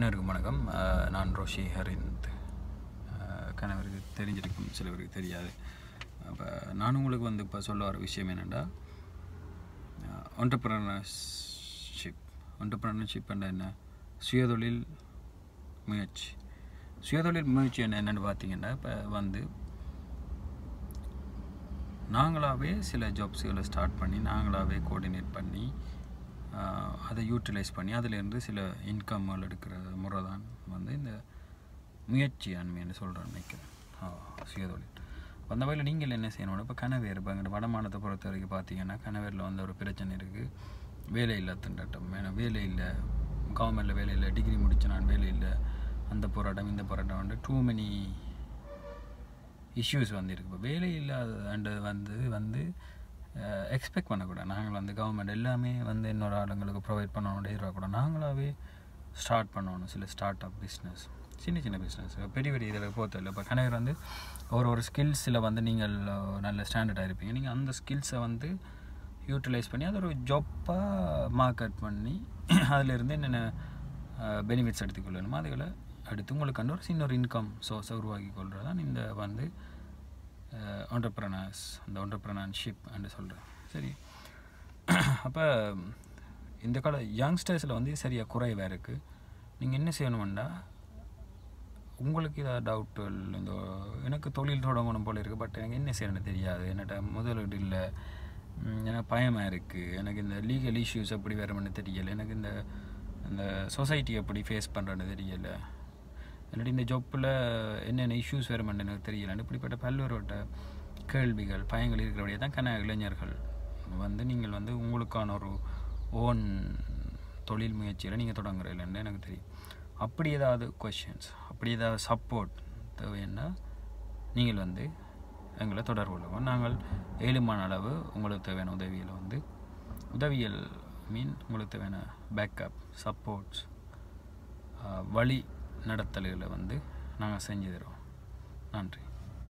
அனைவருக்கும் வணக்கம் அஹ், நான் ரோஷி ஹரிந்த் அஹ், கணவருக்கு தெரிஞ்சிருக்கும் சிலவருக்கு தெரியாது அப்போ நான் உங்களுக்கு வந்து இப்போ சொல்ல வர விஷயம் என்னென்னா ஒன்டர்பிரனர்ஷிப் ஒன்டர்பிரனர்ஷிப் என்ன சுயதொழில் முயற்சி சுயதொழில் முயற்சி என்ன என்னென்னு பார்த்தீங்கன்னா இப்போ வந்து நாங்களாகவே சில ஜாப்ஸுகளை ஸ்டார்ட் பண்ணி நாங்களாகவே கோஆர்டினேட் பண்ணி ஆஹ், அதை யூட்டிலைஸ் பண்ணி அதிலேருந்து சில இன்கம்கள் எடுக்கிற முறை தான் வந்து இந்த முயற்சி ஆண்மைன்னு சொல்கிறேன் நினைக்கிறேன் ஆஹ், சுயதொழில் அந்த வகையில் நீங்கள் என்ன செய்யணும் இப்போ கனவேர் இப்போ எங்கள் வடமானத்தை பொறுத்த வரைக்கும் பார்த்தீங்கன்னா கனவேரில் வந்து ஒரு பிரச்சனை இருக்குது வேலை இல்லை திண்டாட்டம் ஏன்னா வேலை இல்லை கவர்மெண்ட்டில் வேலை இல்லை டிகிரி முடிச்சு நான் வேலை இல்லை அந்த போராட்டம் இந்த போராட்டம் வந்து டூ மெனி இஷ்யூஸ் வந்து இருக்குது இப்போ வேலை இல்லாத வந்து வந்து எக்ஸ்பெக்ட் பண்ணக்கூடாது நாங்கள் வந்து கவர்மெண்ட் எல்லாமே வந்து இன்னொரு ஆளுங்களுக்கு ப்ரொவைட் பண்ணணும் எதிர்பார்க்கக்கூடாது நாங்களாகவே ஸ்டார்ட் பண்ணணும் சில ஸ்டார்ட் அப் பிஸ்னஸ் சின்ன சின்ன பிஸ்னஸ் பெரிய பெரிய இதில் போத்தல இப்போ கணவர் வந்து ஒரு ஒரு ஸ்கில்ஸில் வந்து நீங்கள் அஹ், நல்ல ஸ்டாண்டர்டாக இருப்பீங்க நீங்கள் அந்த ஸ்கில்ஸை வந்து யூட்டிலைஸ் பண்ணி அதை ஒரு ஜாப்பாக மார்க்கெட் பண்ணி அதிலிருந்து என்னென்ன பெனிஃபிட்ஸ் எடுத்துக்கொள்ளணுமோ அதுகளை எடுத்து உங்களுக்கு கண்டு ஒரு சின்ன ஒரு இன்கம் சோர்ஸை உருவாக்கி கொள்கிறது தான் இந்த வந்து ஆண்டர்பிரனர்ஸ் அந்த ஆண்டர்பிரனர்ஷிப் என்று சொல்கிறேன் சரி அப்போ இந்த கால யங்ஸ்டர்ஸில் வந்து சரியாக குறைவாக இருக்குது நீங்கள் என்ன செய்யணுமெண்டா உங்களுக்கு ஏதாவது டவுட்டுகள் இந்த எனக்கு தொழில் தொடங்கணும் போல இருக்குது பட் எனக்கு என்ன செய்யணும்னு தெரியாது என்னட்ட முதலீடு இல்லை ம், எனக்கு பயமாக இருக்குது எனக்கு இந்த லீகல் இஷ்யூஸ் எப்படி வரும்னு தெரியலை எனக்கு இந்த இந்த சொசைட்டி எப்படி ஃபேஸ் பண்ணுறேன்னு தெரியலை இல்லாட்டி இந்த ஜொப்பில் என்னென்ன இஷ்யூஸ் வருமென்னு எனக்கு தெரியல இப்படிப்பட்ட பல்வேறுபட்ட கேள்விகள் பயங்கள் இருக்கிறபடியே தான் கன இளைஞர்கள் வந்து நீங்கள் வந்து உங்களுக்கான ஒரு ஓன் தொழில் முயற்சியில் நீங்கள் தொடங்குறீங்கன்னு எனக்கு தெரியும் அப்படி ஏதாவது கொஷின்ஸ் அப்படி ஏதாவது சப்போர்ட் தேவைன்னா நீங்கள் வந்து எங்களை தொடர்பு கொள்ளுவோம் நாங்கள் ஏழுமான அளவு உங்களுக்கு தேவையான உதவியில் வந்து உதவியல் மீன் உங்களுக்கு தேவையான பேக்கப் சப்போர்ட்ஸ் வழி நடத்தல்களை வந்து நாங்கள் செஞ்சு தருவோம் நன்றி